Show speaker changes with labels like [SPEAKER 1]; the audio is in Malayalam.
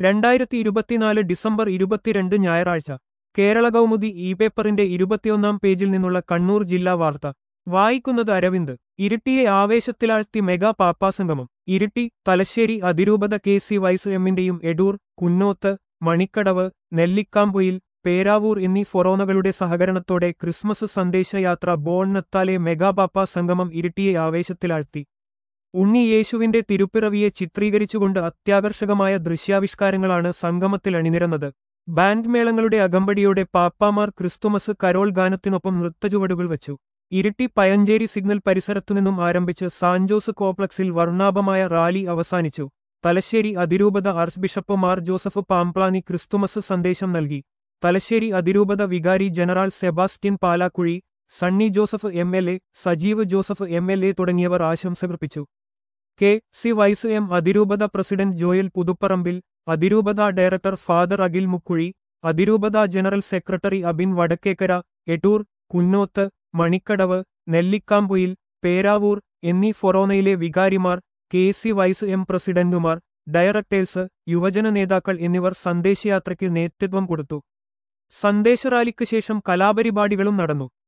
[SPEAKER 1] രണ്ടായിരത്തി ഇരുപത്തിനാല് ഡിസംബർ ഇരുപത്തിരണ്ട് ഞായറാഴ്ച കേരള കൗമുദി ഇ പേപ്പറിന്റെ ഇരുപത്തിയൊന്നാം പേജിൽ നിന്നുള്ള കണ്ണൂർ ജില്ലാ വാർത്ത വായിക്കുന്നത് അരവിന്ദ് ഇരിട്ടിയെ ആവേശത്തിലാഴ്ത്തി മെഗാ പാപ്പാസംഗമം ഇരിട്ടി തലശ്ശേരി അതിരൂപത കെ സി വൈസ് എമ്മിന്റെയും എടൂർ കുന്നോത്ത് മണിക്കടവ് നെല്ലിക്കാമ്പൊയിൽ പേരാവൂർ എന്നീ ഫൊറോനകളുടെ സഹകരണത്തോടെ ക്രിസ്മസ് സന്ദേശയാത്ര ബോൺനത്താലെ മെഗാപാപ്പ സംഗമം ഇരിട്ടിയെ ആവേശത്തിലാഴ്ത്തി ഉണ്ണി യേശുവിന്റെ തിരുപ്പിറവിയെ ചിത്രീകരിച്ചുകൊണ്ട് അത്യാകർഷകമായ ദൃശ്യാവിഷ്കാരങ്ങളാണ് സംഗമത്തിൽ അണിനിരന്നത് ബാൻഡ് മേളങ്ങളുടെ അകമ്പടിയോടെ പാപ്പാമാർ ക്രിസ്തുമസ് കരോൾ ഗാനത്തിനൊപ്പം നൃത്തചുവടുകൾ വച്ചു ഇരിട്ടി പയഞ്ചേരി സിഗ്നൽ പരിസരത്തുനിന്നും ആരംഭിച്ച് സാൻജോസ് കോംപ്ലക്സിൽ വർണ്ണാഭമായ റാലി അവസാനിച്ചു തലശ്ശേരി അതിരൂപത archbishop Mar Joseph Pamplany Christmas സന്ദേശം നൽകി തലശ്ശേരി അതിരൂപത വികാരി general Sebastian Palakkuzhy Sunny Joseph M L A Sajeev Joseph M L A തുടങ്ങിയവർ ആശംസകർപ്പിച്ചു കെ സി വൈസ് എം അതിരൂപത പ്രസിഡന്റ് ജോയൽ പുതുപ്പറമ്പിൽ അതിരൂപത ഡയറക്ടർ ഫാദർ അഖിൽ മുക്കുഴി അതിരൂപത ജനറൽ സെക്രട്ടറി അബിൻ വടക്കേക്കര എട്ടൂർ കുന്നോത്ത് മണിക്കടവ് നെല്ലിക്കാമ്പൊയിൽ പേരാവൂർ എന്നീ ഫൊറോനയിലെ വികാരിമാർ കെ സി വൈസ് എം പ്രസിഡന്റുമാർ ഡയറക്ടേഴ്സ് യുവജന നേതാക്കൾ എന്നിവർ സന്ദേശയാത്രയ്ക്ക് നേതൃത്വം കൊടുത്തു സന്ദേശറാലിക്ക് ശേഷം കലാപരിപാടികളും നടന്നു